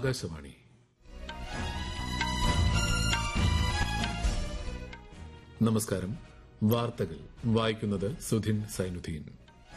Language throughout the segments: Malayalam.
ആകാശവാണി നമസ്കാരം വാർത്തകൾ വായിക്കുന്നത് സുധിൻ സൈനുദ്ദീൻ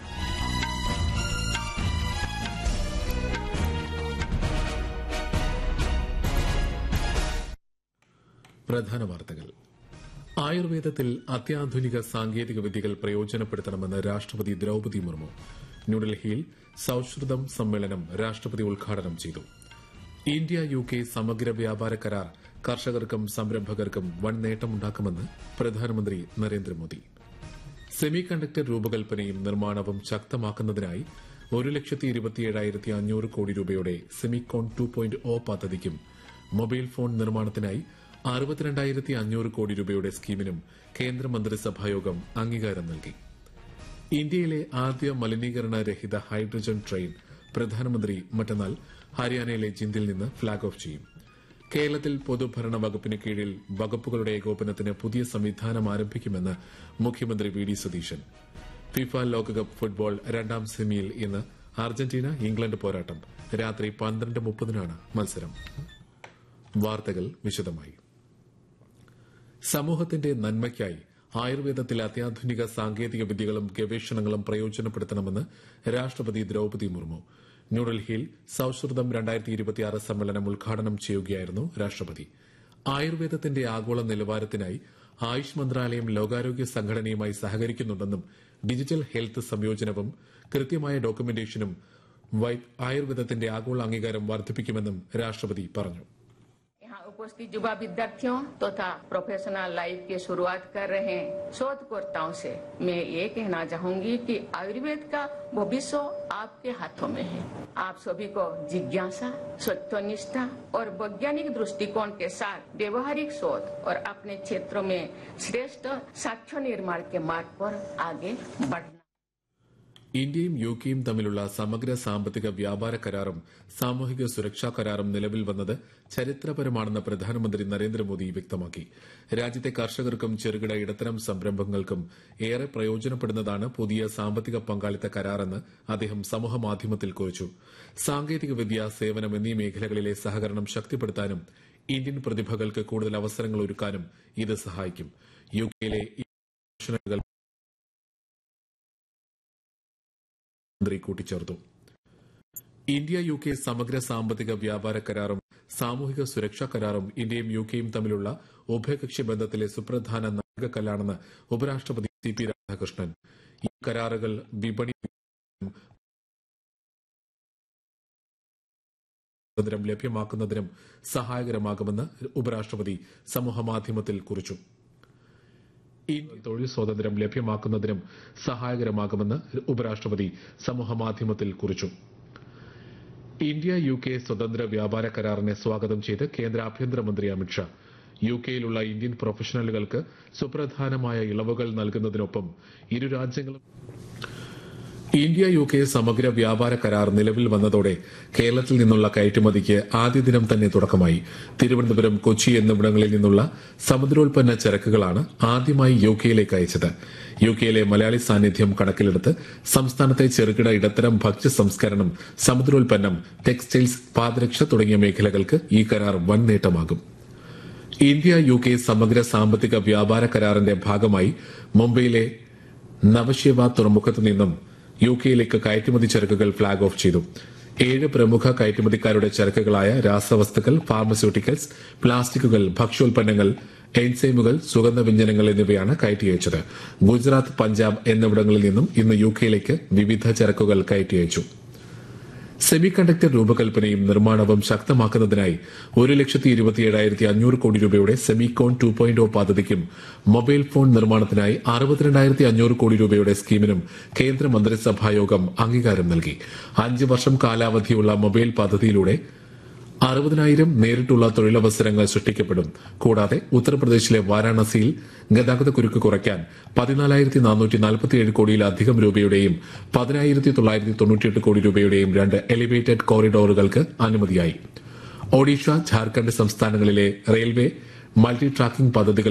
പ്രധാന വാർത്തകൾ ആയുർവേദത്തിൽ അത്യാധുനിക സാങ്കേതിക വിദ്യകൾ പ്രയോജനപ്പെടുത്തണമെന്ന് രാഷ്ട്രപതി ദ്രൌപതി മുർമു ന്യൂഡൽഹിയിൽ സൌഹൃദം സമ്മേളനം രാഷ്ട്രപതി ഉദ്ഘാടനം ചെയ്തു ഇന്ത്യ യു കെ സമഗ്ര വ്യാപാര കരാർ കർഷകർക്കും സംരംഭകർക്കും വൻ നേട്ടമുണ്ടാക്കുമെന്ന് പ്രധാനമന്ത്രി നരേന്ദ്രമോദി സെമി കണ്ടക്ടർ രൂപകൽപ്പനയും നിർമ്മാണവും ശക്തമാക്കുന്നതിനായി ഒരു ലക്ഷത്തി ഇരുപത്തിയേഴായിരത്തി അഞ്ഞൂറ് കോടി രൂപയുടെ സെമികോൺ ടു പോയിന്റ് ഒ പദ്ധതിക്കും മൊബൈൽ ഫോൺ നിർമ്മാണത്തിനായി അറുപത്തിരണ്ടായിരത്തി അഞ്ഞൂറ് കോടി രൂപയുടെ സ്കീമിനും കേന്ദ്രമന്ത്രിസഭായോഗം അംഗീകാരം നൽകി ഇന്ത്യയിലെ ആദ്യ മലിനീകരണ രഹിത ഹൈഡ്രജൻ ട്രെയിൻ പ്രധാനമന്ത്രി മറ്റന്നാൾ ഹരിയാനയിലെ ജിന്ദിൽ നിന്ന് ഫ്ളാഗ് ഓഫ് ചെയ്യും കേരളത്തിൽ പൊതുഭരണ വകുപ്പിന് കീഴിൽ വകുപ്പുകളുടെ ഏകോപനത്തിന് പുതിയ സംവിധാനം ആരംഭിക്കുമെന്ന് മുഖ്യമന്ത്രി വി ഡി സതീശൻ ഫിഫ ലോകകപ്പ് ഫുട്ബോൾ രണ്ടാം സെമിയിൽ ഇന്ന് അർജന്റീന ഇംഗ്ലണ്ട് പോരാട്ടം രാത്രി പന്ത്രണ്ട് മുപ്പതിനാണ് മത്സരം വാർത്തകൾ വിശദമായി സമൂഹത്തിന്റെ നന്മയ്ക്കായി ആയുർവേദത്തിൽ അത്യാധുനിക സാങ്കേതിക വിദ്യകളും ഗവേഷണങ്ങളും പ്രയോജനപ്പെടുത്തണമെന്ന് രാഷ്ട്രപതി ദ്രൌപതി മുർമു ന്യൂഡൽഹിയിൽ സൌഹൃദം രണ്ടായിരത്തി ഇരുപത്തിയാറ് സമ്മേളനം ഉദ്ഘാടനം ചെയ്യുകയായിരുന്നു രാഷ്ട്രപതി ആയുർവേദത്തിന്റെ ആഗോള നിലവാരത്തിനായി ആയുഷ് മന്ത്രാലയം ലോകാരോഗ്യ സംഘടനയുമായി സഹകരിക്കുന്നുണ്ടെന്നും ഡിജിറ്റൽ ഹെൽത്ത് സംയോജനവും കൃത്യമായ ഡോക്യുമെന്റേഷനും ആയുർവേദത്തിന്റെ ആഗോള അംഗീകാരം വർദ്ധിപ്പിക്കുമെന്നും രാഷ്ട്രപതി പറഞ്ഞു यहाँ उपस्थित युवा विद्यार्थियों तथा प्रोफेशनल लाइफ की शुरुआत कर रहे शोधकर्ताओं से मैं ये कहना चाहूंगी कि आयुर्वेद का भविष्य आपके हाथों में है आप सभी को जिज्ञासा सत्यनिष्ठा और वैज्ञानिक दृष्टिकोण के साथ व्यवहारिक शोध और अपने क्षेत्रों में श्रेष्ठ साक्ष्य निर्माण के मार्ग पर आगे बढ़ना ഇന്ത്യയും യു കെയും തമ്മിലുള്ള സമഗ്ര സാമ്പത്തിക വ്യാപാര കരാറും സാമൂഹിക സുരക്ഷാ കരാറും നിലവിൽ വന്നത് ചരിത്രപരമാണെന്ന് പ്രധാനമന്ത്രി നരേന്ദ്രമോദി വ്യക്തമാക്കി രാജ്യത്തെ കർഷകർക്കും ചെറുകിട ഇടത്തരം സംരംഭങ്ങൾക്കും ഏറെ പ്രയോജനപ്പെടുന്നതാണ് പുതിയ സാമ്പത്തിക പങ്കാളിത്ത കരാറെന്ന് അദ്ദേഹം സമൂഹമാധ്യമത്തിൽ കുറിച്ചു സാങ്കേതികവിദ്യ സേവനം എന്നീ മേഖലകളിലെ സഹകരണം ശക്തിപ്പെടുത്താനും ഇന്ത്യൻ പ്രതിഭകൾക്ക് കൂടുതൽ അവസരങ്ങൾ ഒരുക്കാനും ഇത് സഹായിക്കും യു കെയിലെ മന്ത്രി കൂട്ടിച്ചേർത്തു ഇന്ത്യ യു കെ സമഗ്ര സാമ്പത്തിക വ്യാപാര കരാറും സാമൂഹിക സുരക്ഷാ കരാറും ഇന്ത്യയും യു കെയും തമ്മിലുള്ള ഉഭയകക്ഷി ബന്ധത്തിലെ സുപ്രധാന നാഴികക്കല്ലാണെന്ന് ഉപരാഷ്ട്രപതി സി പി രാധാകൃഷ്ണൻ ഈ കരാറുകൾ വിപണി സ്വാതന്ത്ര്യം ലഭ്യമാക്കുന്നതിനും സഹായകരമാകുമെന്ന് ഉപരാഷ്ട്രപതി സമൂഹമാധ്യമത്തിൽ കുറിച്ചു ഇന്ത്യ തൊഴിൽ സ്വാതന്ത്ര്യം ലഭ്യമാക്കുന്നതിനും സഹായകരമാകുമെന്ന് ഉപരാഷ്ട്രപതി സമൂഹമാധ്യമത്തിൽ കുറിച്ചു ഇന്ത്യ യു കെ സ്വതന്ത്ര വ്യാപാര കരാറിനെ സ്വാഗതം ചെയ്ത് കേന്ദ്ര ആഭ്യന്തരമന്ത്രി അമിത്ഷാ യു കെയിലുള്ള ഇന്ത്യൻ പ്രൊഫഷണലുകൾക്ക് സുപ്രധാനമായ ഇളവുകൾ നൽകുന്നതിനൊപ്പം ഇരു രാജ്യങ്ങളും ഇന്ത്യ യു കെ സമഗ്ര വ്യാപാര കരാർ നിലവിൽ വന്നതോടെ കേരളത്തിൽ നിന്നുള്ള കയറ്റുമതിക്ക് ആദ്യ ദിനം തന്നെ തുടക്കമായി തിരുവനന്തപുരം കൊച്ചി എന്നിവിടങ്ങളിൽ നിന്നുള്ള സമുദ്രോൽപ്പന്ന ചരക്കുകളാണ് ആദ്യമായി യു കെയിലേക്ക് അയച്ചത് യു കെയിലെ മലയാളി സാന്നിധ്യം കണക്കിലെടുത്ത് സംസ്ഥാനത്തെ ചെറുകിട ഇടത്തരം ഭക്ഷ്യ സംസ്കരണം സമുദ്രോൽപ്പന്നം ടെക്സ്റ്റൈൽസ് പാദരക്ഷ തുടങ്ങിയ മേഖലകൾക്ക് ഈ കരാർ വൻ നേട്ടമാകും ഇന്ത്യ യു കെ സമഗ്ര സാമ്പത്തിക വ്യാപാര കരാറിന്റെ ഭാഗമായി മുംബൈയിലെ നവശേവ തുറമുഖത്ത് നിന്നും യു കെയിലേക്ക് കയറ്റുമതി ചരക്കുകൾ ഫ്ളാഗ് ഓഫ് ചെയ്തു ഏഴ് പ്രമുഖ കയറ്റുമതിക്കാരുടെ ചരക്കുകളായ രാസവസ്തുക്കൾ ഫാർമസ്യൂട്ടിക്കൽസ് പ്ലാസ്റ്റിക്കുകൾ ഭക്ഷ്യോൽപ്പന്നങ്ങൾ എൻസൈമുകൾ സുഗന്ധവ്യഞ്ജനങ്ങൾ എന്നിവയാണ് കയറ്റി അയച്ചത് ഗുജറാത്ത് പഞ്ചാബ് എന്നിവിടങ്ങളിൽ നിന്നും ഇന്ന് യു കെയിലേക്ക് വിവിധ ചരക്കുകൾ കയറ്റി അയച്ചു സെമി കണ്ടക്ടർ രൂപകൽപ്പനയും നിർമ്മാണവും ശക്തമാക്കുന്നതിനായി ഒരു ലക്ഷത്തി ഇരുപത്തിയേഴായിരത്തി അഞ്ഞൂറ് കോടി രൂപയുടെ സെമികോൺ ടു പോയിന്റ് ഒ പദ്ധതിക്കും മൊബൈൽ ഫോൺ നിർമ്മാണത്തിനായി അറുപത്തിരണ്ടായിരത്തി അഞ്ഞൂറ് കോടി രൂപയുടെ സ്കീമിനും കേന്ദ്ര മന്ത്രിസഭായോഗം അംഗീകാരം നൽകി അഞ്ച് വർഷം കാലാവധിയുള്ള മൊബൈൽ പദ്ധതിയിലൂടെ അറുപതിനായിരം നേരിട്ടുള്ള തൊഴിലവസരങ്ങൾ സൃഷ്ടിക്കപ്പെടും കൂടാതെ ഉത്തർപ്രദേശിലെ വാരാണസിയിൽ ഗതാഗത കുരുക്ക് കുറയ്ക്കാൻ പതിനാലായിരത്തി നാനൂറ്റി നാൽപ്പത്തിയേഴ് കോടിയിലധികം രൂപയുടെയും പതിനായിരത്തി തൊള്ളായിരത്തി തൊണ്ണൂറ്റിയെട്ട് കോടി രൂപയുടെയും രണ്ട് എലിവേറ്റഡ് കോറിഡോറുകൾക്ക് അനുമതിയായി ഒഡീഷ ഝാർഖണ്ഡ് സംസ്ഥാനങ്ങളിലെ റെയിൽവേ മൾട്ടി ട്രാക്കിംഗ് പദ്ധതികൾ